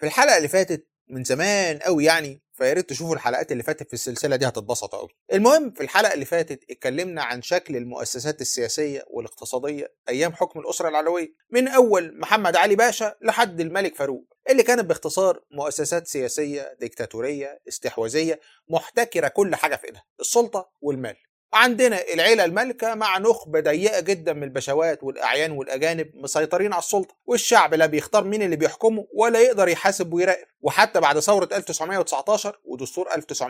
في الحلقه اللي فاتت من زمان قوي يعني فيا ريت تشوفوا الحلقات اللي فاتت في السلسله دي هتتبسطوا قوي. المهم في الحلقه اللي فاتت اتكلمنا عن شكل المؤسسات السياسيه والاقتصاديه ايام حكم الاسره العلويه من اول محمد علي باشا لحد الملك فاروق اللي كانت باختصار مؤسسات سياسيه ديكتاتوريه استحواذيه محتكره كل حاجه في ايدها السلطه والمال. عندنا العيلة المالكة مع نخبة ضيقة جدا من البشوات والأعيان والأجانب مسيطرين على السلطة والشعب لا بيختار مين اللي بيحكمه ولا يقدر يحاسب ويراقب وحتى بعد ثورة 1919 ودستور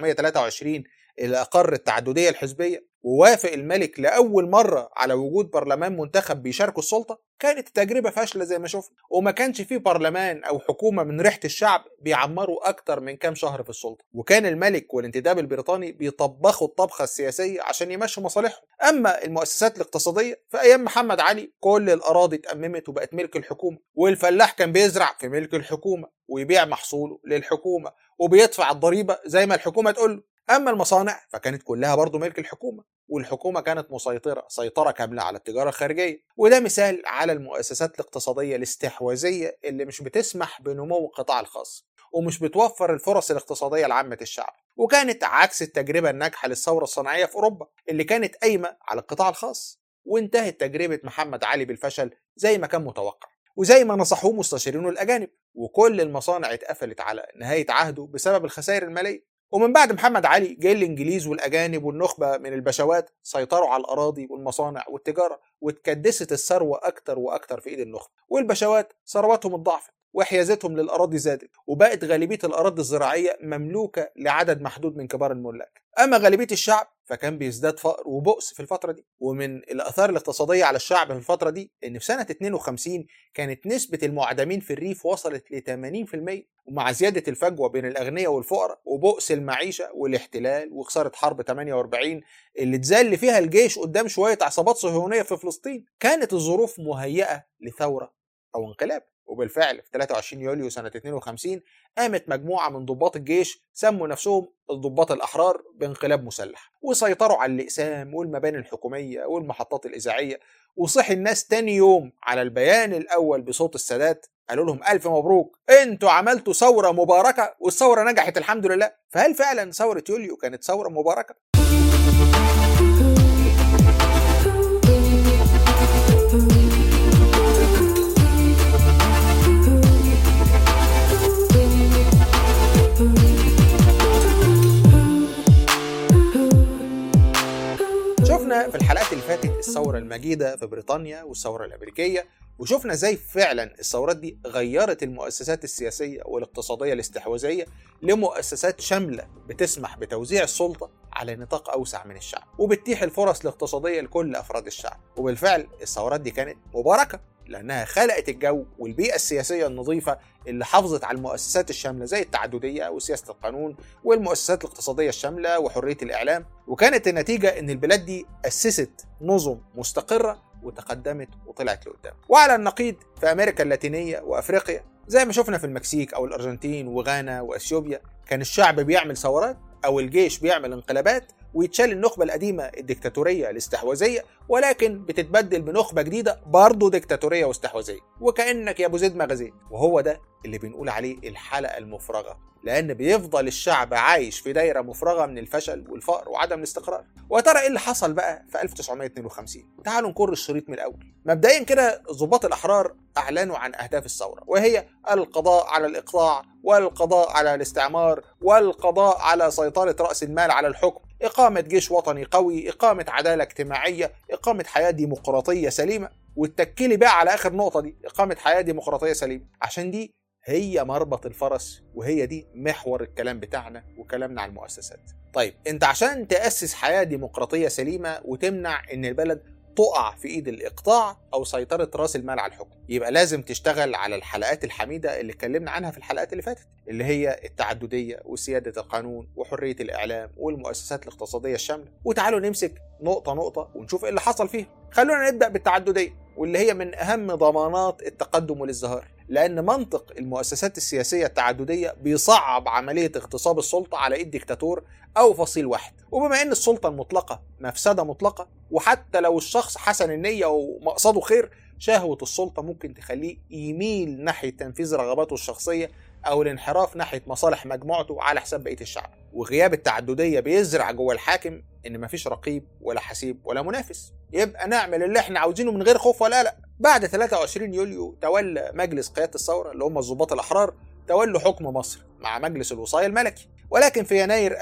1923 اللي أقر التعددية الحزبية ووافق الملك لأول مرة على وجود برلمان منتخب بيشاركوا السلطة كانت التجربة فاشلة زي ما شفنا وما كانش فيه برلمان أو حكومة من ريحة الشعب بيعمروا أكتر من كام شهر في السلطة وكان الملك والانتداب البريطاني بيطبخوا الطبخة السياسية عشان يمشوا مصالحهم أما المؤسسات الاقتصادية في أيام محمد علي كل الأراضي اتأممت وبقت ملك الحكومة والفلاح كان بيزرع في ملك الحكومة ويبيع محصوله للحكومة وبيدفع الضريبة زي ما الحكومة تقول له أما المصانع فكانت كلها برضه ملك الحكومة والحكومة كانت مسيطرة سيطرة كاملة على التجارة الخارجية وده مثال على المؤسسات الاقتصادية الاستحواذية اللي مش بتسمح بنمو القطاع الخاص ومش بتوفر الفرص الاقتصادية لعامة الشعب وكانت عكس التجربة الناجحة للثورة الصناعية في أوروبا اللي كانت قايمة على القطاع الخاص وانتهت تجربة محمد علي بالفشل زي ما كان متوقع وزي ما نصحوه مستشارينه الأجانب وكل المصانع اتقفلت على نهاية عهده بسبب الخسائر المالية ومن بعد محمد علي جاي الانجليز والاجانب والنخبه من البشوات سيطروا على الاراضي والمصانع والتجاره واتكدست الثروه اكتر واكتر في ايد النخبه والبشوات ثرواتهم اتضاعفت وحيازتهم للاراضي زادت وبقت غالبيه الاراضي الزراعيه مملوكه لعدد محدود من كبار الملاك اما غالبيه الشعب فكان بيزداد فقر وبؤس في الفتره دي ومن الاثار الاقتصاديه على الشعب في الفتره دي ان في سنه 52 كانت نسبه المعدمين في الريف وصلت ل 80% ومع زياده الفجوه بين الاغنياء والفقراء وبؤس المعيشه والاحتلال وخساره حرب 48 اللي اتذل فيها الجيش قدام شويه عصابات صهيونيه في فلسطين كانت الظروف مهيئه لثوره او انقلاب وبالفعل في 23 يوليو سنة 52 قامت مجموعة من ضباط الجيش سموا نفسهم الضباط الأحرار بانقلاب مسلح وسيطروا على الأقسام والمباني الحكومية والمحطات الإذاعية وصحي الناس تاني يوم على البيان الأول بصوت السادات قالوا لهم ألف مبروك انتوا عملتوا ثورة مباركة والثورة نجحت الحمد لله فهل فعلا ثورة يوليو كانت ثورة مباركة؟ شفنا في الحلقات اللي فاتت الثورة المجيدة في بريطانيا والثورة الأمريكية وشفنا ازاي فعلا الثورات دي غيرت المؤسسات السياسية والاقتصادية الاستحواذية لمؤسسات شاملة بتسمح بتوزيع السلطة على نطاق أوسع من الشعب وبتتيح الفرص الاقتصادية لكل أفراد الشعب وبالفعل الثورات دي كانت مباركة لأنها خلقت الجو والبيئة السياسية النظيفة اللي حافظت على المؤسسات الشاملة زي التعددية وسياسة القانون والمؤسسات الاقتصادية الشاملة وحرية الإعلام وكانت النتيجة إن البلاد دي أسست نظم مستقرة وتقدمت وطلعت لقدام وعلى النقيض في أمريكا اللاتينية وأفريقيا زي ما شفنا في المكسيك أو الأرجنتين وغانا وأثيوبيا كان الشعب بيعمل ثورات أو الجيش بيعمل انقلابات ويتشال النخبة القديمة الديكتاتورية الاستحواذية ولكن بتتبدل بنخبة جديدة برضه ديكتاتورية واستحواذية وكأنك يا أبو زيد مغازين وهو ده اللي بنقول عليه الحلقة المفرغة لأن بيفضل الشعب عايش في دايرة مفرغة من الفشل والفقر وعدم الاستقرار وترى إيه اللي حصل بقى في 1952 تعالوا نكر الشريط من الأول مبدئيا كده ضباط الأحرار أعلنوا عن أهداف الثورة وهي القضاء على الإقطاع والقضاء على الاستعمار والقضاء على سيطرة رأس المال على الحكم إقامة جيش وطني قوي إقامة عدالة اجتماعية إقامة حياة ديمقراطية سليمة والتكلي بقى على آخر نقطة دي إقامة حياة ديمقراطية سليمة عشان دي هي مربط الفرس وهي دي محور الكلام بتاعنا وكلامنا عن المؤسسات طيب انت عشان تأسس حياة ديمقراطية سليمة وتمنع ان البلد تقع في ايد الاقطاع او سيطره راس المال على الحكم يبقى لازم تشتغل على الحلقات الحميده اللي اتكلمنا عنها في الحلقات اللي فاتت اللي هي التعدديه وسياده القانون وحريه الاعلام والمؤسسات الاقتصاديه الشامله وتعالوا نمسك نقطه نقطه ونشوف ايه اللي حصل فيها خلونا نبدا بالتعدديه واللي هي من اهم ضمانات التقدم والازدهار لان منطق المؤسسات السياسيه التعدديه بيصعب عمليه اغتصاب السلطه على ايد ديكتاتور او فصيل واحد وبما ان السلطه المطلقه مفسده مطلقه وحتى لو الشخص حسن النيه ومقصده خير شهوه السلطه ممكن تخليه يميل ناحيه تنفيذ رغباته الشخصيه او الانحراف ناحيه مصالح مجموعته على حساب بقيه الشعب وغياب التعدديه بيزرع جوه الحاكم ان مفيش رقيب ولا حسيب ولا منافس يبقى نعمل اللي احنا عاوزينه من غير خوف ولا لا بعد 23 يوليو تولى مجلس قياده الثوره اللي هم الضباط الاحرار تولوا حكم مصر مع مجلس الوصايه الملكي ولكن في يناير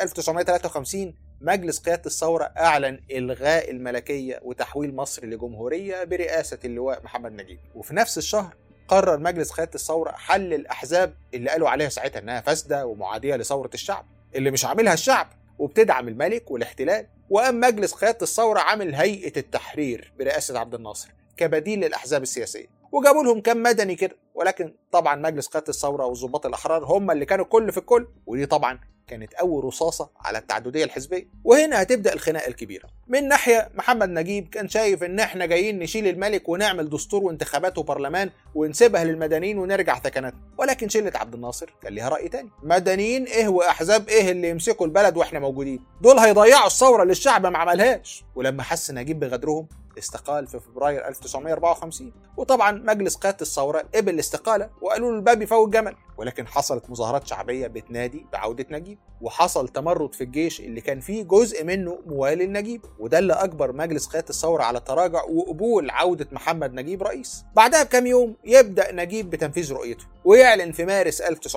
1953 مجلس قيادة الثورة أعلن إلغاء الملكية وتحويل مصر لجمهورية برئاسة اللواء محمد نجيب وفي نفس الشهر قرر مجلس قيادة الثورة حل الأحزاب اللي قالوا عليها ساعتها إنها فاسدة ومعادية لثورة الشعب اللي مش عاملها الشعب وبتدعم الملك والاحتلال وقام مجلس قيادة الثورة عامل هيئة التحرير برئاسة عبد الناصر كبديل للأحزاب السياسية وجابوا لهم كام مدني كده ولكن طبعا مجلس قيادة الثورة والضباط الأحرار هم اللي كانوا كل في الكل ودي طبعا كانت أول رصاصة على التعددية الحزبية وهنا هتبدأ الخناقة الكبيرة من ناحية محمد نجيب كان شايف إن إحنا جايين نشيل الملك ونعمل دستور وانتخابات وبرلمان ونسيبها للمدنيين ونرجع ثكناتنا ولكن شلة عبد الناصر كان ليها رأي تاني مدنيين إيه وأحزاب إيه اللي يمسكوا البلد وإحنا موجودين دول هيضيعوا الثورة اللي الشعب ما عملهاش ولما حس نجيب بغدرهم استقال في فبراير 1954 وطبعا مجلس قيادة الثورة قبل الاستقالة وقالوا له الباب يفوت جمل ولكن حصلت مظاهرات شعبية بتنادي بعودة نجيب وحصل تمرد في الجيش اللي كان فيه جزء منه موالي لنجيب وده اللي أجبر مجلس قيادة الثورة على التراجع وقبول عودة محمد نجيب رئيس بعدها بكام يوم يبدأ نجيب بتنفيذ رؤيته ويعلن في مارس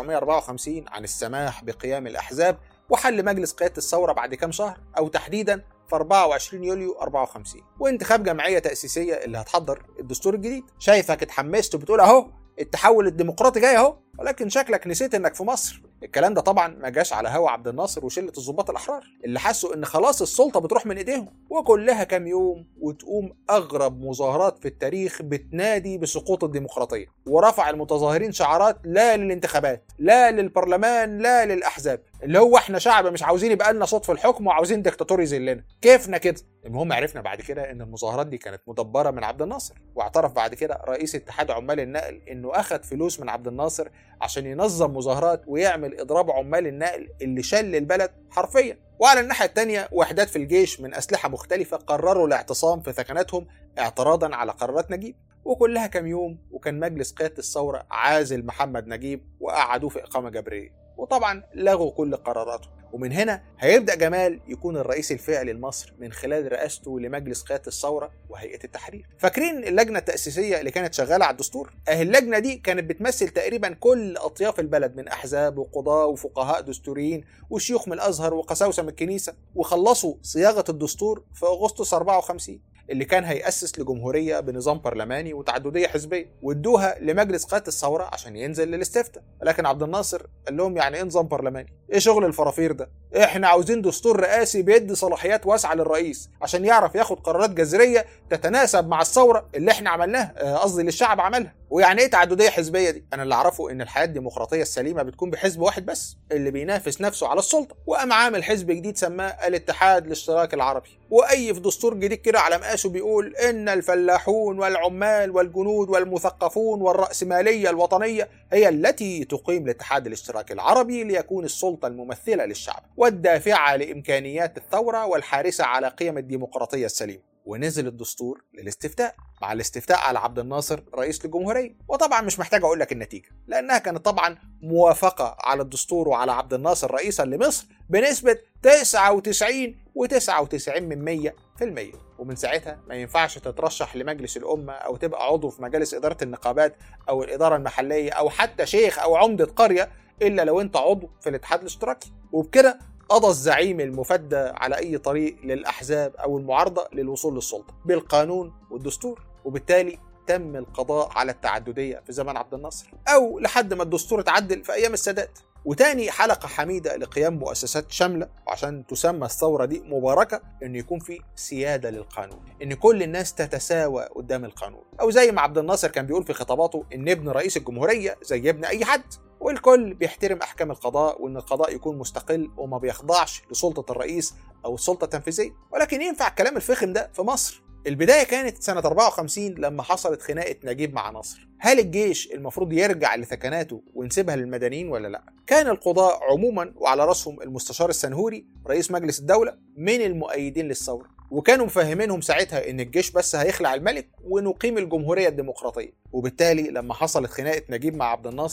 1954 عن السماح بقيام الأحزاب وحل مجلس قيادة الثورة بعد كام شهر أو تحديدا في 24 يوليو 54 وانتخاب جمعيه تاسيسيه اللي هتحضر الدستور الجديد شايفك اتحمست وبتقول اهو التحول الديمقراطي جاي اهو ولكن شكلك نسيت انك في مصر الكلام ده طبعا ما جاش على هوا عبد الناصر وشله الضباط الاحرار اللي حسوا ان خلاص السلطه بتروح من ايديهم وكلها كام يوم وتقوم اغرب مظاهرات في التاريخ بتنادي بسقوط الديمقراطيه ورفع المتظاهرين شعارات لا للانتخابات لا للبرلمان لا للاحزاب اللي هو احنا شعب مش عاوزين يبقى لنا صوت في الحكم وعاوزين دكتاتور يذلنا كيفنا كده المهم عرفنا بعد كده ان المظاهرات دي كانت مدبره من عبد الناصر واعترف بعد كده رئيس اتحاد عمال النقل انه اخذ فلوس من عبد الناصر عشان ينظم مظاهرات ويعمل اضراب عمال النقل اللي شل البلد حرفيا وعلى الناحيه الثانيه وحدات في الجيش من اسلحه مختلفه قرروا الاعتصام في ثكناتهم اعتراضا على قرارات نجيب وكلها كام يوم وكان مجلس قياده الثوره عازل محمد نجيب وقعدوه في اقامه جبريه وطبعا لغوا كل قراراته ومن هنا هيبدا جمال يكون الرئيس الفعلي لمصر من خلال رئاسته لمجلس قياده الثوره وهيئه التحرير فاكرين اللجنه التاسيسيه اللي كانت شغاله على الدستور اهي اللجنه دي كانت بتمثل تقريبا كل اطياف البلد من احزاب وقضاه وفقهاء دستوريين وشيوخ من الازهر وقساوسه من الكنيسه وخلصوا صياغه الدستور في اغسطس 54 اللي كان هيأسس لجمهورية بنظام برلماني وتعددية حزبية وادوها لمجلس قيادة الثورة عشان ينزل للاستفتاء لكن عبد الناصر قال لهم يعني ايه نظام برلماني ايه شغل الفرافير ده احنا عاوزين دستور رئاسي بيدي صلاحيات واسعة للرئيس عشان يعرف ياخد قرارات جذرية تتناسب مع الثورة اللي احنا عملناها قصدي اللي الشعب عملها ويعني ايه تعدديه حزبيه دي؟ انا اللي اعرفه ان الحياه الديمقراطيه السليمه بتكون بحزب واحد بس اللي بينافس نفسه على السلطه، وقام عامل حزب جديد سماه الاتحاد الاشتراكي العربي، واي في دستور جديد كده على مقاسه بيقول ان الفلاحون والعمال والجنود والمثقفون والراسماليه الوطنيه هي التي تقيم الاتحاد الاشتراكي العربي ليكون السلطه الممثله للشعب، والدافعه لامكانيات الثوره والحارسه على قيم الديمقراطيه السليمه. ونزل الدستور للاستفتاء مع الاستفتاء على عبد الناصر رئيس للجمهوريه وطبعا مش محتاج اقول لك النتيجه لانها كانت طبعا موافقه على الدستور وعلى عبد الناصر رئيسا لمصر بنسبه 99 و99 من 100 في المية ومن ساعتها ما ينفعش تترشح لمجلس الأمة أو تبقى عضو في مجالس إدارة النقابات أو الإدارة المحلية أو حتى شيخ أو عمدة قرية إلا لو أنت عضو في الاتحاد الاشتراكي وبكده قضى الزعيم المفدى على أي طريق للأحزاب أو المعارضة للوصول للسلطة بالقانون والدستور وبالتالي تم القضاء على التعددية في زمن عبد الناصر أو لحد ما الدستور اتعدل في أيام السادات وتاني حلقة حميدة لقيام مؤسسات شاملة وعشان تسمى الثورة دي مباركة إن يكون في سيادة للقانون إن كل الناس تتساوى قدام القانون أو زي ما عبد الناصر كان بيقول في خطاباته إن ابن رئيس الجمهورية زي ابن أي حد والكل بيحترم احكام القضاء وان القضاء يكون مستقل وما بيخضعش لسلطه الرئيس او السلطه التنفيذيه ولكن ينفع الكلام الفخم ده في مصر البدايه كانت سنه 54 لما حصلت خناقه نجيب مع ناصر هل الجيش المفروض يرجع لثكناته ونسيبها للمدنيين ولا لا كان القضاء عموما وعلى راسهم المستشار السنهوري رئيس مجلس الدوله من المؤيدين للثوره وكانوا مفهمينهم ساعتها ان الجيش بس هيخلع الملك ونقيم الجمهوريه الديمقراطيه وبالتالي لما حصلت خناقه نجيب مع عبد الناصر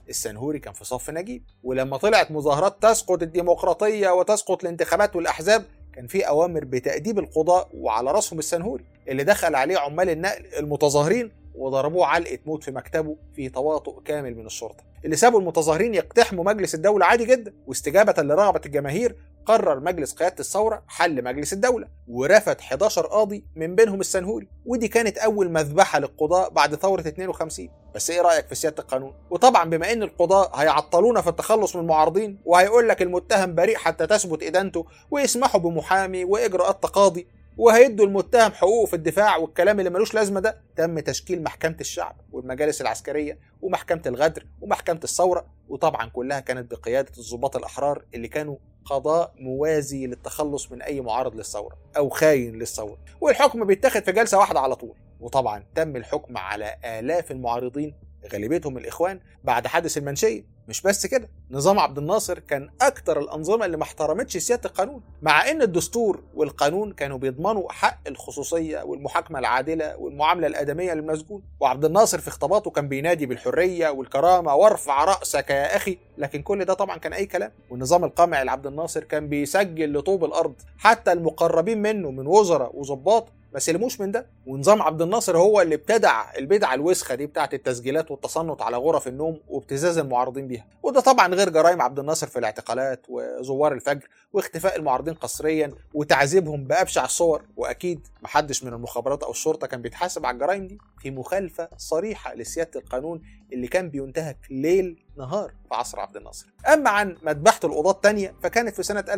السنهوري كان في صف نجيب ولما طلعت مظاهرات تسقط الديمقراطيه وتسقط الانتخابات والاحزاب كان في اوامر بتاديب القضاء وعلى راسهم السنهوري اللي دخل عليه عمال النقل المتظاهرين وضربوه علقه موت في مكتبه في تواطؤ كامل من الشرطه اللي سابوا المتظاهرين يقتحموا مجلس الدوله عادي جدا واستجابه لرغبه الجماهير قرر مجلس قيادة الثورة حل مجلس الدولة ورفض 11 قاضي من بينهم السنهوري ودي كانت أول مذبحة للقضاء بعد ثورة 52 بس إيه رأيك في سيادة القانون؟ وطبعا بما إن القضاء هيعطلونا في التخلص من المعارضين وهيقول لك المتهم بريء حتى تثبت إدانته ويسمحوا بمحامي وإجراءات تقاضي وهيدوا المتهم حقوقه في الدفاع والكلام اللي ملوش لازمه ده تم تشكيل محكمه الشعب والمجالس العسكريه ومحكمه الغدر ومحكمه الثوره وطبعا كلها كانت بقياده الضباط الاحرار اللي كانوا قضاء موازي للتخلص من اي معارض للثوره او خاين للثوره والحكم بيتاخد في جلسه واحده على طول وطبعا تم الحكم على الاف المعارضين غالبيتهم الاخوان بعد حادث المنشيه مش بس كده نظام عبد الناصر كان اكتر الانظمه اللي ما احترمتش سياده القانون مع ان الدستور والقانون كانوا بيضمنوا حق الخصوصيه والمحاكمه العادله والمعامله الادميه للمسجون وعبد الناصر في خطاباته كان بينادي بالحريه والكرامه وارفع راسك يا اخي لكن كل ده طبعا كان اي كلام والنظام القمعي لعبد الناصر كان بيسجل لطوب الارض حتى المقربين منه من وزراء وظباط ما سلموش من ده ونظام عبد الناصر هو اللي ابتدع البدعه الوسخه دي بتاعه التسجيلات والتصنت على غرف النوم وابتزاز المعارضين بيها وده طبعا غير جرائم عبد الناصر في الاعتقالات وزوار الفجر واختفاء المعارضين قسريا وتعذيبهم بابشع الصور واكيد محدش من المخابرات او الشرطه كان بيتحاسب على الجرائم دي في مخالفه صريحه لسياده القانون اللي كان بينتهك ليل نهار في عصر عبد الناصر اما عن مذبحه القضاه الثانيه فكانت في سنه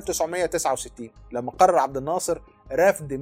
1969 لما قرر عبد الناصر رفض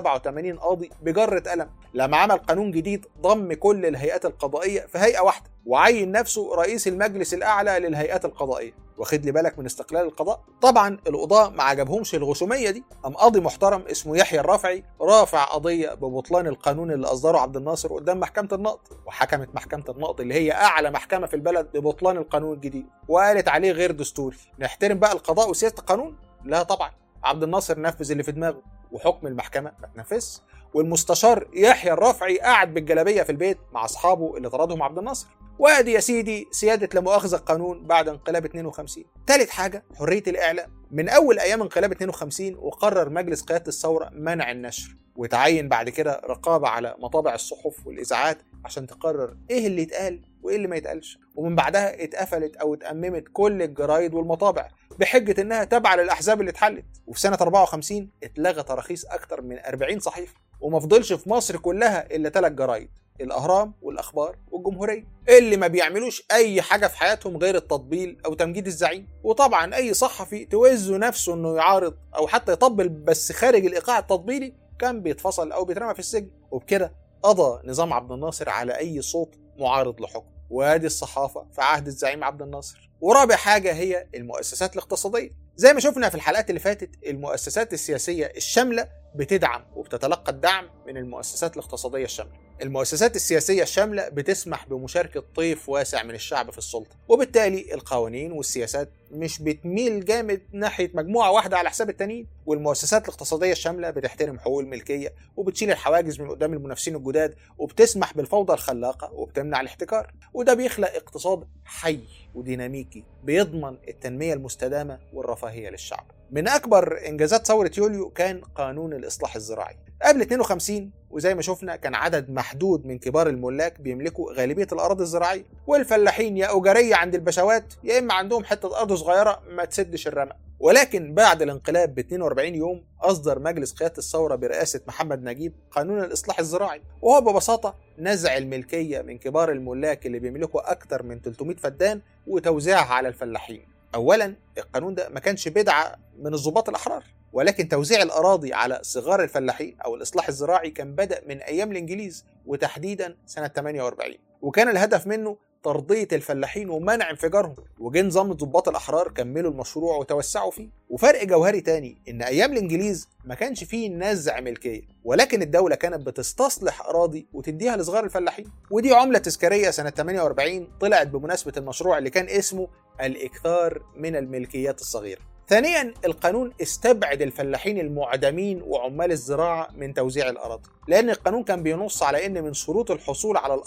187 قاضي بجرة قلم لما عمل قانون جديد ضم كل الهيئات القضائية في هيئة واحدة وعين نفسه رئيس المجلس الأعلى للهيئات القضائية واخد لي بالك من استقلال القضاء طبعا القضاة ما عجبهمش الغشومية دي قام قاضي محترم اسمه يحيى الرافعي رافع قضية ببطلان القانون اللي أصدره عبد الناصر قدام محكمة النقض وحكمت محكمة النقض اللي هي أعلى محكمة في البلد ببطلان القانون الجديد وقالت عليه غير دستوري نحترم بقى القضاء وسياسة القانون لا طبعا عبد الناصر نفذ اللي في دماغه وحكم المحكمة ما اتنفذش والمستشار يحيى الرافعي قاعد بالجلابيه في البيت مع اصحابه اللي طردهم عبد الناصر وادي يا سيدي سياده لا مؤاخذه القانون بعد انقلاب 52 ثالث حاجه حريه الاعلام من اول ايام انقلاب 52 وقرر مجلس قياده الثوره منع النشر وتعين بعد كده رقابه على مطابع الصحف والاذاعات عشان تقرر ايه اللي يتقال وايه اللي ما يتقالش ومن بعدها اتقفلت او اتأممت كل الجرايد والمطابع بحجة انها تابعة للاحزاب اللي اتحلت وفي سنة 54 اتلغى تراخيص اكتر من 40 صحيفة وما فضلش في مصر كلها الا ثلاث جرايد الاهرام والاخبار والجمهوريه اللي ما بيعملوش اي حاجه في حياتهم غير التطبيل او تمجيد الزعيم وطبعا اي صحفي توزه نفسه انه يعارض او حتى يطبل بس خارج الايقاع التطبيلي كان بيتفصل او بيترمى في السجن وبكده قضى نظام عبد الناصر على اي صوت معارض لحكم وادي الصحافه في عهد الزعيم عبد الناصر ورابع حاجه هي المؤسسات الاقتصاديه زي ما شفنا في الحلقات اللي فاتت المؤسسات السياسيه الشامله بتدعم وبتتلقى الدعم من المؤسسات الاقتصاديه الشامله المؤسسات السياسيه الشامله بتسمح بمشاركه طيف واسع من الشعب في السلطه وبالتالي القوانين والسياسات مش بتميل جامد ناحيه مجموعه واحده على حساب التانيين والمؤسسات الاقتصاديه الشامله بتحترم حقوق الملكيه وبتشيل الحواجز من قدام المنافسين الجداد وبتسمح بالفوضى الخلاقه وبتمنع الاحتكار وده بيخلق اقتصاد حي وديناميكي بيضمن التنميه المستدامه والرفاهيه للشعب من اكبر انجازات ثوره يوليو كان قانون الاصلاح الزراعي قبل 52 وزي ما شفنا كان عدد محدود من كبار الملاك بيملكوا غالبيه الاراضي الزراعيه والفلاحين يا اجاريه عند البشوات يا اما عندهم حته ارض صغيره ما تسدش الرمق ولكن بعد الانقلاب ب 42 يوم اصدر مجلس قياده الثوره برئاسه محمد نجيب قانون الاصلاح الزراعي وهو ببساطه نزع الملكيه من كبار الملاك اللي بيملكوا اكثر من 300 فدان وتوزيعها على الفلاحين اولا القانون ده ما كانش بدعه من الضباط الاحرار ولكن توزيع الاراضي على صغار الفلاحين او الاصلاح الزراعي كان بدا من ايام الانجليز وتحديدا سنه 48 وكان الهدف منه ترضية الفلاحين ومنع انفجارهم وجه نظام الضباط الأحرار كملوا المشروع وتوسعوا فيه وفرق جوهري تاني إن أيام الإنجليز ما كانش فيه نزع ملكية ولكن الدولة كانت بتستصلح أراضي وتديها لصغار الفلاحين ودي عملة تذكارية سنة 48 طلعت بمناسبة المشروع اللي كان اسمه الإكثار من الملكيات الصغيرة ثانيا القانون استبعد الفلاحين المعدمين وعمال الزراعة من توزيع الأراضي لأن القانون كان بينص على أن من شروط الحصول على الأرض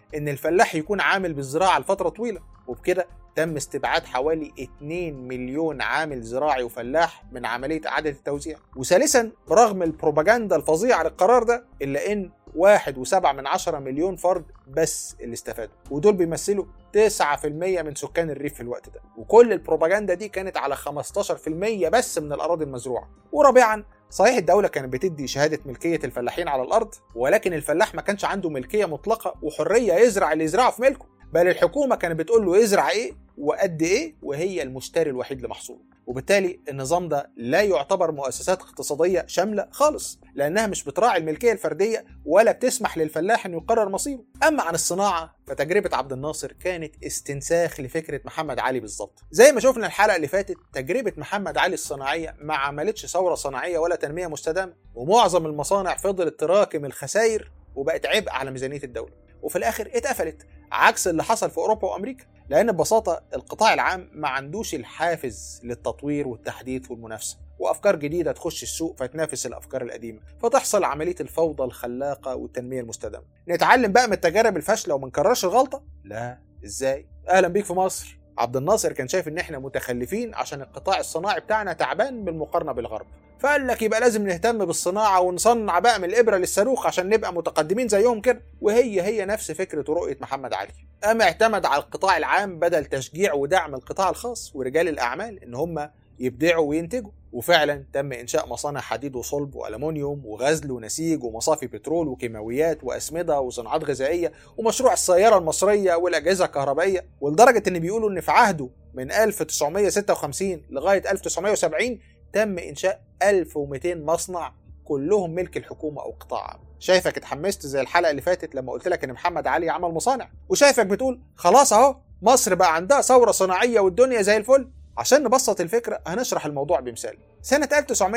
ان الفلاح يكون عامل بالزراعه لفتره طويله وبكده تم استبعاد حوالي 2 مليون عامل زراعي وفلاح من عمليه اعاده التوزيع وثالثا برغم البروباجندا الفظيعه للقرار ده الا ان واحد وسبعة من عشرة مليون فرد بس اللي استفادوا ودول بيمثلوا 9% من سكان الريف في الوقت ده وكل البروباجندا دي كانت على 15% بس من الأراضي المزروعة ورابعا صحيح الدولة كانت بتدي شهادة ملكية الفلاحين على الأرض ولكن الفلاح ما كانش عنده ملكية مطلقة وحرية يزرع اللي يزرعه في ملكه بل الحكومة كانت بتقول له يزرع إيه وقد إيه وهي المشتري الوحيد لمحصوله وبالتالي النظام ده لا يعتبر مؤسسات اقتصادية شاملة خالص لأنها مش بتراعي الملكية الفردية ولا بتسمح للفلاح أنه يقرر مصيره أما عن الصناعة فتجربة عبد الناصر كانت استنساخ لفكرة محمد علي بالظبط زي ما شفنا الحلقة اللي فاتت تجربة محمد علي الصناعية ما عملتش ثورة صناعية ولا تنمية مستدامة ومعظم المصانع فضلت تراكم الخسائر وبقت عبء على ميزانية الدولة وفي الآخر اتقفلت عكس اللي حصل في أوروبا وأمريكا لأن ببساطة القطاع العام ما عندوش الحافز للتطوير والتحديث والمنافسة وأفكار جديدة تخش السوق فتنافس الأفكار القديمة فتحصل عملية الفوضى الخلاقة والتنمية المستدامة نتعلم بقى من التجارب الفاشلة وما نكررش الغلطة؟ لا إزاي؟ أهلا بيك في مصر عبد الناصر كان شايف ان احنا متخلفين عشان القطاع الصناعي بتاعنا تعبان بالمقارنه بالغرب فقال لك يبقى لازم نهتم بالصناعه ونصنع بقى من الابره للصاروخ عشان نبقى متقدمين زيهم كده وهي هي نفس فكره ورؤيه محمد علي قام اعتمد على القطاع العام بدل تشجيع ودعم القطاع الخاص ورجال الاعمال ان هم يبدعوا وينتجوا وفعلا تم انشاء مصانع حديد وصلب والومنيوم وغزل ونسيج ومصافي بترول وكيماويات واسمده وصناعات غذائيه ومشروع السياره المصريه والاجهزه الكهربائيه ولدرجه ان بيقولوا ان في عهده من 1956 لغايه 1970 تم انشاء 1200 مصنع كلهم ملك الحكومه او قطاع عام شايفك اتحمست زي الحلقه اللي فاتت لما قلت لك ان محمد علي عمل مصانع وشايفك بتقول خلاص اهو مصر بقى عندها ثوره صناعيه والدنيا زي الفل عشان نبسط الفكرة هنشرح الموضوع بمثال سنة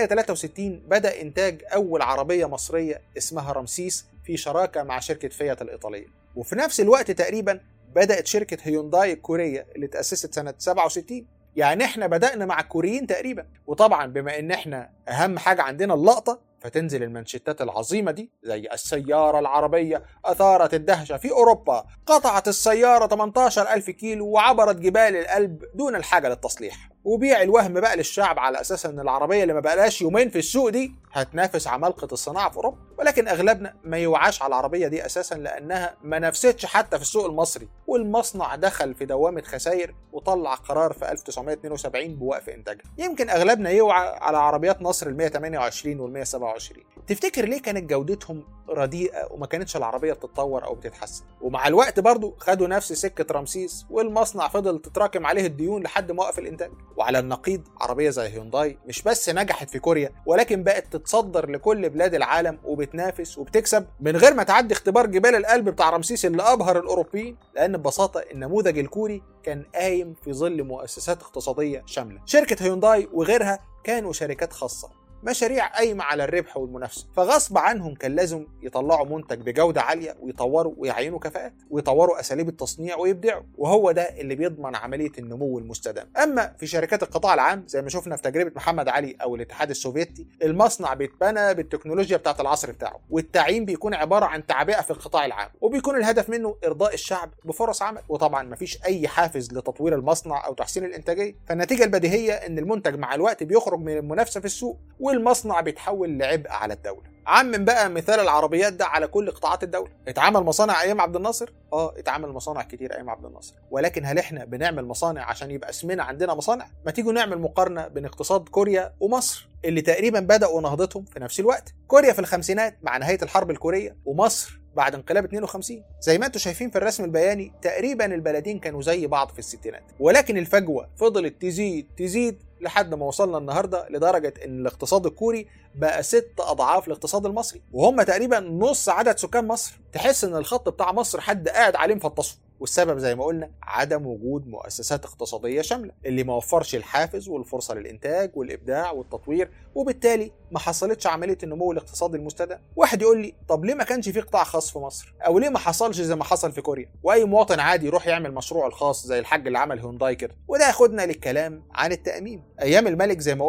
1963 بدأ إنتاج أول عربية مصرية اسمها رمسيس في شراكة مع شركة فيات الإيطالية وفي نفس الوقت تقريبا بدأت شركة هيونداي الكورية اللي تأسست سنة 67 يعني احنا بدأنا مع الكوريين تقريبا وطبعا بما ان احنا اهم حاجة عندنا اللقطة فتنزل المانشيتات العظيمة دي زي السيارة العربية أثارت الدهشة في أوروبا قطعت السيارة 18 ألف كيلو وعبرت جبال الألب دون الحاجة للتصليح وبيع الوهم بقى للشعب على اساس ان العربيه اللي ما بقالهاش يومين في السوق دي هتنافس عمالقه الصناعه في اوروبا ولكن اغلبنا ما يوعاش على العربيه دي اساسا لانها ما نافستش حتى في السوق المصري والمصنع دخل في دوامه خسائر وطلع قرار في 1972 بوقف انتاجها يمكن اغلبنا يوعى على عربيات نصر ال 128 وال 127 تفتكر ليه كانت جودتهم رديئه وما كانتش العربيه بتتطور او بتتحسن ومع الوقت برضو خدوا نفس سكه رمسيس والمصنع فضل تتراكم عليه الديون لحد ما وقف الانتاج وعلى النقيض عربيه زي هيونداي مش بس نجحت في كوريا ولكن بقت تتصدر لكل بلاد العالم وبتنافس وبتكسب من غير ما تعدي اختبار جبال القلب بتاع رمسيس اللي ابهر الاوروبيين لان ببساطه النموذج الكوري كان قايم في ظل مؤسسات اقتصاديه شامله شركه هيونداي وغيرها كانوا شركات خاصه مشاريع قايمة على الربح والمنافسة فغصب عنهم كان لازم يطلعوا منتج بجودة عالية ويطوروا ويعينوا كفاءات ويطوروا أساليب التصنيع ويبدعوا وهو ده اللي بيضمن عملية النمو المستدام أما في شركات القطاع العام زي ما شفنا في تجربة محمد علي أو الاتحاد السوفيتي المصنع بيتبنى بالتكنولوجيا بتاعة العصر بتاعه والتعيين بيكون عبارة عن تعبئة في القطاع العام وبيكون الهدف منه إرضاء الشعب بفرص عمل وطبعا مفيش أي حافز لتطوير المصنع أو تحسين الإنتاجية فالنتيجة البديهية إن المنتج مع الوقت بيخرج من المنافسة في السوق والمصنع بيتحول لعبء على الدولة عمم بقى مثال العربيات ده على كل قطاعات الدولة اتعمل مصانع ايام عبد الناصر اه اتعمل مصانع كتير ايام عبد الناصر ولكن هل احنا بنعمل مصانع عشان يبقى اسمنا عندنا مصانع ما تيجوا نعمل مقارنة بين اقتصاد كوريا ومصر اللي تقريبا بدأوا نهضتهم في نفس الوقت كوريا في الخمسينات مع نهاية الحرب الكورية ومصر بعد انقلاب 52 زي ما انتم شايفين في الرسم البياني تقريبا البلدين كانوا زي بعض في الستينات ولكن الفجوة فضلت تزيد تزيد لحد ما وصلنا النهارده لدرجه ان الاقتصاد الكوري بقى ست اضعاف الاقتصاد المصري وهم تقريبا نص عدد سكان مصر تحس ان الخط بتاع مصر حد قاعد عليه مفطسه والسبب زي ما قلنا عدم وجود مؤسسات اقتصادية شاملة اللي ما وفرش الحافز والفرصة للإنتاج والإبداع والتطوير وبالتالي ما حصلتش عملية النمو الاقتصادي المستدام واحد يقول لي طب ليه ما كانش في قطاع خاص في مصر أو ليه ما حصلش زي ما حصل في كوريا وأي مواطن عادي يروح يعمل مشروعه الخاص زي الحاج اللي عمل هونداي كده وده ياخدنا للكلام عن التأميم أيام الملك زي ما قلنا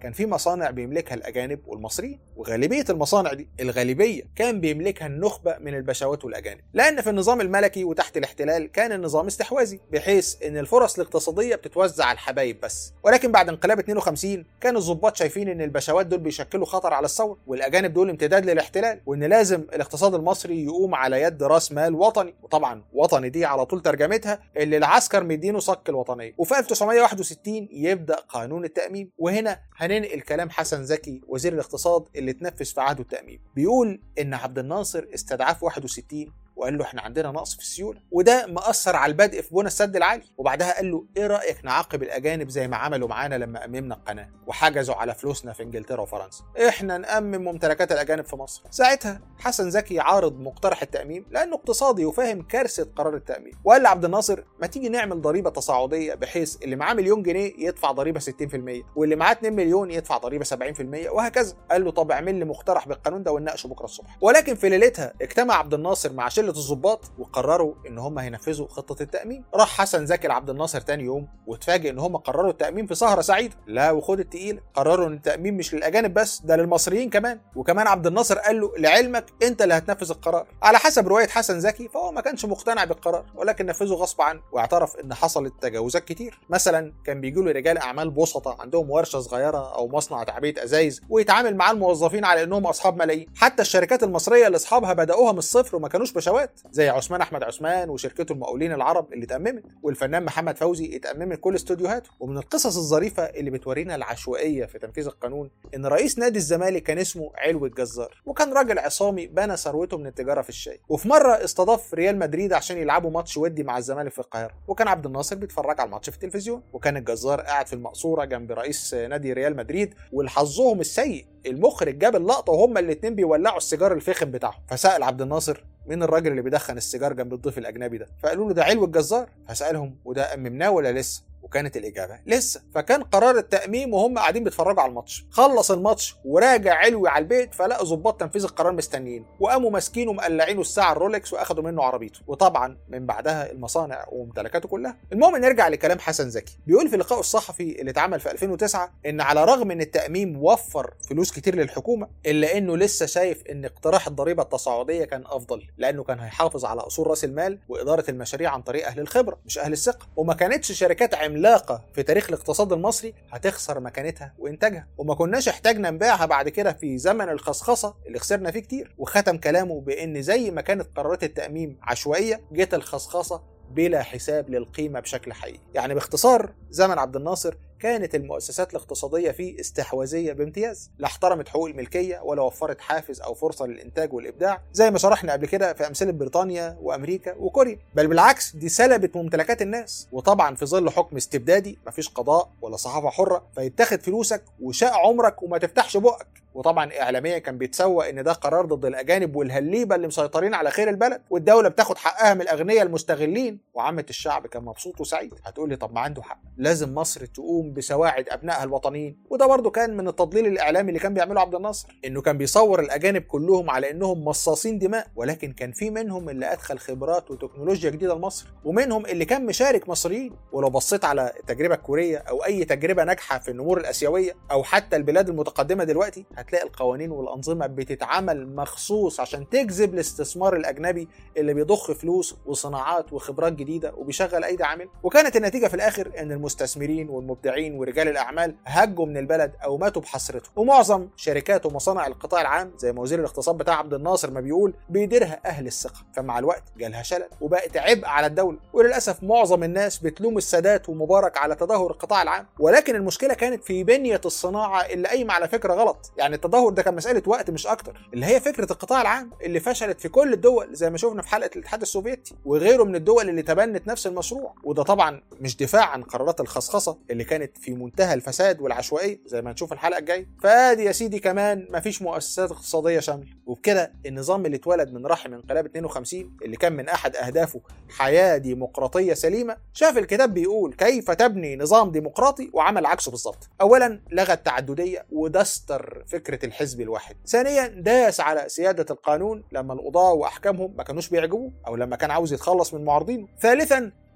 كان في مصانع بيملكها الاجانب والمصريين وغالبيه المصانع دي الغالبيه كان بيملكها النخبه من البشوات والاجانب لان في النظام الملكي وتحت الاحتلال كان النظام استحواذي بحيث ان الفرص الاقتصاديه بتتوزع على الحبايب بس ولكن بعد انقلاب 52 كان الضباط شايفين ان البشوات دول بيشكلوا خطر على الثوره والاجانب دول امتداد للاحتلال وان لازم الاقتصاد المصري يقوم على يد راس مال وطني وطبعا وطني دي على طول ترجمتها اللي العسكر مدينه صك الوطنيه وفي 1961 يبدا قانون التاميم وهنا هننقل كلام حسن زكي وزير الاقتصاد اللي اتنفذ في عهده التاميم بيقول ان عبد الناصر استدعاه في 61 وقال له احنا عندنا نقص في السيوله وده مأثر على البدء في بنى السد العالي وبعدها قال له ايه رايك نعاقب الاجانب زي ما عملوا معانا لما اممنا القناه وحجزوا على فلوسنا في انجلترا وفرنسا احنا نامم ممتلكات الاجانب في مصر ساعتها حسن زكي عارض مقترح التاميم لانه اقتصادي وفاهم كارثه قرار التاميم وقال لعبد الناصر ما تيجي نعمل ضريبه تصاعديه بحيث اللي معاه مليون جنيه يدفع ضريبه 60% واللي معاه 2 مليون يدفع ضريبه 70% وهكذا قال له طب اعمل لي مقترح بالقانون ده ونناقشه بكره الصبح ولكن في ليلتها اجتمع عبد الناصر مع شله الضباط وقرروا ان هم هينفذوا خطه التامين راح حسن زكي لعبد الناصر تاني يوم واتفاجئ ان هم قرروا التامين في سهره سعيده لا وخد التقيل قرروا ان التامين مش للاجانب بس ده للمصريين كمان وكمان عبد الناصر قال له لعلمك انت اللي هتنفذ القرار على حسب روايه حسن زكي فهو ما كانش مقتنع بالقرار ولكن نفذه غصب عنه واعترف ان حصلت تجاوزات كتير مثلا كان بيجوا له رجال اعمال بسطة عندهم ورشه صغيره او مصنع تعبئه ازايز ويتعامل مع الموظفين على انهم اصحاب ملايين حتى الشركات المصريه اللي اصحابها بداوها من الصفر وما كانوش بشوات زي عثمان احمد عثمان وشركته المقاولين العرب اللي اتأممت والفنان محمد فوزي اتأممت كل استوديوهاته ومن القصص الظريفه اللي بتورينا العشوائيه في تنفيذ القانون ان رئيس نادي الزمالك كان اسمه علوي الجزار وكان راجل عصامي بنى ثروته من التجاره في الشاي وفي مره استضاف ريال مدريد عشان يلعبوا ماتش ودي مع الزمالك في القاهره وكان عبد الناصر بيتفرج على الماتش في التلفزيون وكان الجزار قاعد في المقصوره جنب رئيس نادي ريال مدريد ولحظهم السيء المخرج جاب اللقطه وهما الاتنين بيولعوا السيجار الفخم بتاعهم فسال عبد الناصر مين الراجل اللي بيدخن السيجار جنب الضيف الاجنبي ده فقالوا له ده علو الجزار فسالهم وده اممناه ولا لسه وكانت الإجابة لسه فكان قرار التأميم وهم قاعدين بيتفرجوا على الماتش خلص الماتش وراجع علوي على البيت فلقى ظباط تنفيذ القرار مستنيين وقاموا ماسكينه مقلعينه الساعة الرولكس وأخدوا منه عربيته وطبعا من بعدها المصانع وممتلكاته كلها المهم نرجع لكلام حسن زكي بيقول في لقائه الصحفي اللي اتعمل في 2009 إن على رغم إن التأميم وفر فلوس كتير للحكومة إلا إنه لسه شايف إن اقتراح الضريبة التصاعدية كان أفضل لأنه كان هيحافظ على أصول رأس المال وإدارة المشاريع عن طريق أهل الخبرة مش أهل الثقة وما كانتش شركات عملاقة في تاريخ الاقتصاد المصري هتخسر مكانتها وإنتاجها وما كناش احتاجنا نبيعها بعد كده في زمن الخصخصة اللي خسرنا فيه كتير وختم كلامه بإن زي ما كانت قرارات التأميم عشوائية جت الخصخصة بلا حساب للقيمة بشكل حقيقي يعني باختصار زمن عبد الناصر كانت المؤسسات الاقتصادية فيه استحواذية بامتياز لا احترمت حقوق الملكية ولا وفرت حافز أو فرصة للإنتاج والإبداع زي ما شرحنا قبل كده في أمثلة بريطانيا وأمريكا وكوريا بل بالعكس دي سلبت ممتلكات الناس وطبعا في ظل حكم استبدادي مفيش قضاء ولا صحافة حرة فيتاخد فلوسك وشاء عمرك وما تفتحش بقك وطبعا اعلاميا كان بيتسوى ان ده قرار ضد الاجانب والهليبه اللي مسيطرين على خير البلد والدوله بتاخد حقها من الاغنياء المستغلين وعامه الشعب كان مبسوط وسعيد هتقول لي طب ما عنده حق لازم مصر تقوم بسواعد ابنائها الوطنيين وده برضه كان من التضليل الاعلامي اللي كان بيعمله عبد الناصر انه كان بيصور الاجانب كلهم على انهم مصاصين دماء ولكن كان في منهم اللي ادخل خبرات وتكنولوجيا جديده لمصر ومنهم اللي كان مشارك مصريين ولو بصيت على التجربه الكوريه او اي تجربه ناجحه في النمور الاسيويه او حتى البلاد المتقدمه دلوقتي هتلاقي القوانين والانظمه بتتعمل مخصوص عشان تجذب الاستثمار الاجنبي اللي بيضخ فلوس وصناعات وخبرات جديده وبيشغل ايدي عامل وكانت النتيجه في الاخر ان المستثمرين والمبدعين ورجال الاعمال هجوا من البلد او ماتوا بحسرتهم ومعظم شركات ومصانع القطاع العام زي ما وزير الاقتصاد بتاع عبد الناصر ما بيقول بيديرها اهل الثقه فمع الوقت جالها شلل وبقت عبء على الدوله وللاسف معظم الناس بتلوم السادات ومبارك على تدهور القطاع العام ولكن المشكله كانت في بنيه الصناعه اللي قايمه على فكره غلط يعني التدهور ده كان مساله وقت مش اكتر اللي هي فكره القطاع العام اللي فشلت في كل الدول زي ما شفنا في حلقه الاتحاد السوفيتي وغيره من الدول اللي تبنت نفس المشروع وده طبعا مش دفاع عن قرارات الخصخصه اللي كانت في منتهى الفساد والعشوائيه زي ما هنشوف الحلقه الجايه فادي يا سيدي كمان مفيش مؤسسات اقتصاديه شامله وبكده النظام اللي اتولد من رحم انقلاب 52 اللي كان من احد اهدافه حياه ديمقراطيه سليمه شاف الكتاب بيقول كيف تبني نظام ديمقراطي وعمل عكسه بالظبط اولا لغى التعدديه ودستر فكره الحزب الواحد ثانيا داس على سياده القانون لما القضاه واحكامهم ما كانوش بيعجبوه او لما كان عاوز يتخلص من معارضينه ثالثا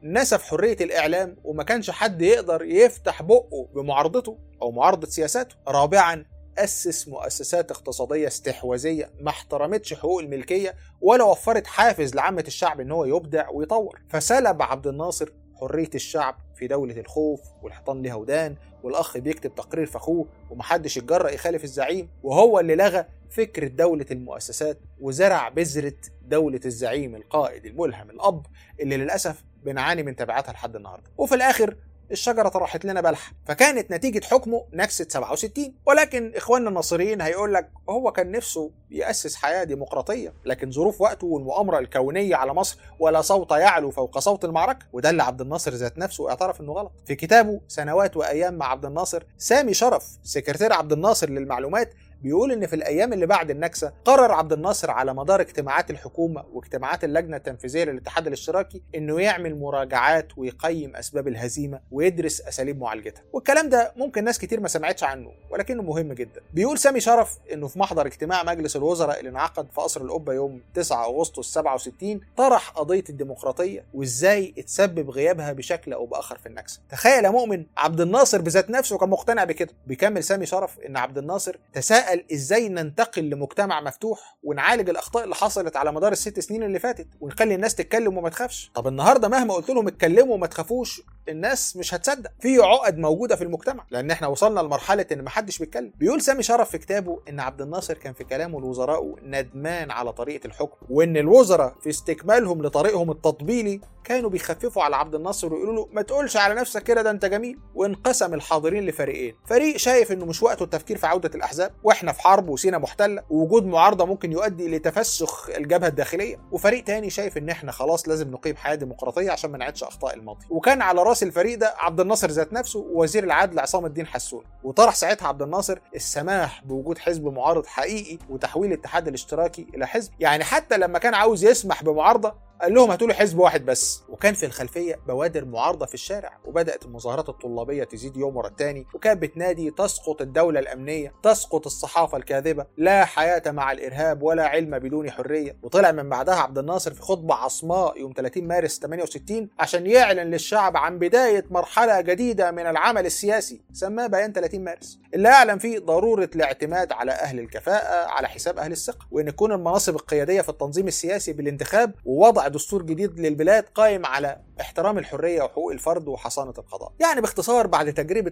نسف حريه الاعلام وما كانش حد يقدر يفتح بقه بمعارضته او معارضه سياساته رابعا أسس مؤسسات اقتصادية استحواذية ما احترمتش حقوق الملكية ولا وفرت حافز لعامة الشعب إن هو يبدع ويطور فسلب عبد الناصر حرية الشعب في دولة الخوف والحيطان ليها ودان والأخ بيكتب تقرير في أخوه ومحدش يتجرأ يخالف الزعيم وهو اللي لغى فكرة دولة المؤسسات وزرع بذرة دولة الزعيم القائد الملهم الأب اللي للأسف بنعاني من تبعاتها لحد النهارده وفي الآخر الشجره طرحت لنا بلح فكانت نتيجه حكمه نكسه 67 ولكن اخواننا الناصريين هيقول لك هو كان نفسه ياسس حياه ديمقراطيه لكن ظروف وقته والمؤامره الكونيه على مصر ولا صوت يعلو فوق صوت المعركه وده اللي عبد الناصر ذات نفسه اعترف انه غلط في كتابه سنوات وايام مع عبد الناصر سامي شرف سكرتير عبد الناصر للمعلومات بيقول ان في الايام اللي بعد النكسه قرر عبد الناصر على مدار اجتماعات الحكومه واجتماعات اللجنه التنفيذيه للاتحاد الاشتراكي انه يعمل مراجعات ويقيم اسباب الهزيمه ويدرس اساليب معالجتها والكلام ده ممكن ناس كتير ما سمعتش عنه ولكنه مهم جدا بيقول سامي شرف انه في محضر اجتماع مجلس الوزراء اللي انعقد في قصر القبه يوم 9 اغسطس 67 طرح قضيه الديمقراطيه وازاي اتسبب غيابها بشكل او باخر في النكسه تخيل يا مؤمن عبد الناصر بذات نفسه كان مقتنع بكده بيكمل سامي شرف ان عبد الناصر تساءل ازاي ننتقل لمجتمع مفتوح ونعالج الاخطاء اللي حصلت على مدار الست سنين اللي فاتت ونخلي الناس تتكلم وما تخافش طب النهارده مهما قلت لهم اتكلموا وما تخافوش الناس مش هتصدق في عقد موجوده في المجتمع لان احنا وصلنا لمرحله ان محدش بيتكلم بيقول سامي شرف في كتابه ان عبد الناصر كان في كلامه لوزرائه ندمان على طريقه الحكم وان الوزراء في استكمالهم لطريقهم التطبيلي كانوا بيخففوا على عبد الناصر ويقولوا له ما تقولش على نفسك كده ده انت جميل وانقسم الحاضرين لفريقين فريق شايف انه مش وقته التفكير في عوده الاحزاب واحنا في حرب وسينا محتله ووجود معارضه ممكن يؤدي لتفسخ الجبهه الداخليه وفريق تاني شايف ان احنا خلاص لازم نقيم حياه ديمقراطيه عشان ما نعيدش اخطاء الماضي وكان على راس الفريق ده عبد الناصر ذات نفسه ووزير العدل عصام الدين حسون وطرح ساعتها عبد الناصر السماح بوجود حزب معارض حقيقي وتحويل الاتحاد الاشتراكي الى حزب يعني حتى لما كان عاوز يسمح بمعارضه قال لهم هاتوا لي حزب واحد بس وكان في الخلفيه بوادر معارضه في الشارع وبدات المظاهرات الطلابيه تزيد يوم ورا الثاني وكانت بتنادي تسقط الدوله الامنيه تسقط الصحافه الكاذبه لا حياه مع الارهاب ولا علم بدون حريه وطلع من بعدها عبد الناصر في خطبه عصماء يوم 30 مارس 68 عشان يعلن للشعب عن بدايه مرحله جديده من العمل السياسي سماه بيان 30 مارس اللي اعلن فيه ضروره الاعتماد على اهل الكفاءه على حساب اهل الثقه وان تكون المناصب القياديه في التنظيم السياسي بالانتخاب ووضع دستور جديد للبلاد قائم على احترام الحريه وحقوق الفرد وحصانه القضاء. يعني باختصار بعد تجربه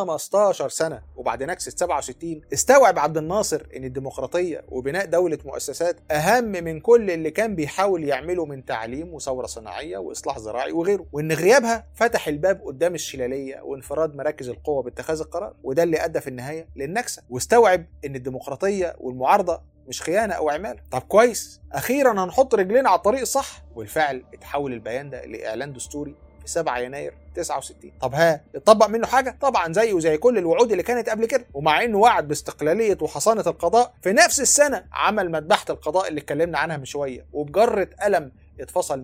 15 سنه وبعد نكسه 67 استوعب عبد الناصر ان الديمقراطيه وبناء دوله مؤسسات اهم من كل اللي كان بيحاول يعمله من تعليم وثوره صناعيه واصلاح زراعي وغيره، وان غيابها فتح الباب قدام الشلاليه وانفراد مراكز القوه باتخاذ القرار، وده اللي ادى في النهايه للنكسه، واستوعب ان الديمقراطيه والمعارضه مش خيانة أو عمالة طب كويس أخيرا هنحط رجلينا على الطريق الصح وبالفعل اتحول البيان ده لإعلان دستوري في 7 يناير 69 طب ها اتطبق منه حاجه طبعا زيه وزي كل الوعود اللي كانت قبل كده ومع انه وعد باستقلاليه وحصانه القضاء في نفس السنه عمل مذبحه القضاء اللي اتكلمنا عنها من شويه وبجره قلم اتفصل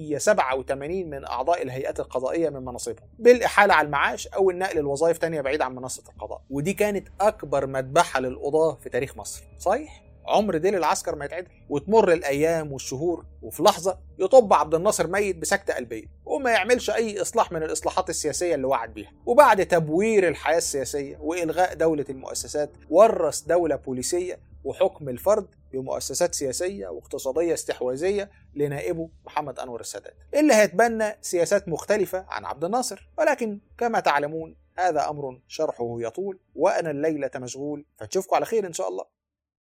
187 من اعضاء الهيئات القضائيه من مناصبهم بالاحاله على المعاش او النقل لوظائف تانية بعيد عن منصه القضاء ودي كانت اكبر مذبحه للقضاه في تاريخ مصر صحيح عمر ديل العسكر ما يتعدل وتمر الايام والشهور وفي لحظه يطب عبد الناصر ميت بسكته قلبيه وما يعملش اي اصلاح من الاصلاحات السياسيه اللي وعد بيها وبعد تبوير الحياه السياسيه والغاء دوله المؤسسات ورث دوله بوليسيه وحكم الفرد بمؤسسات سياسيه واقتصاديه استحواذيه لنائبه محمد انور السادات اللي هيتبنى سياسات مختلفه عن عبد الناصر ولكن كما تعلمون هذا امر شرحه يطول وانا الليله مشغول فنشوفكم على خير ان شاء الله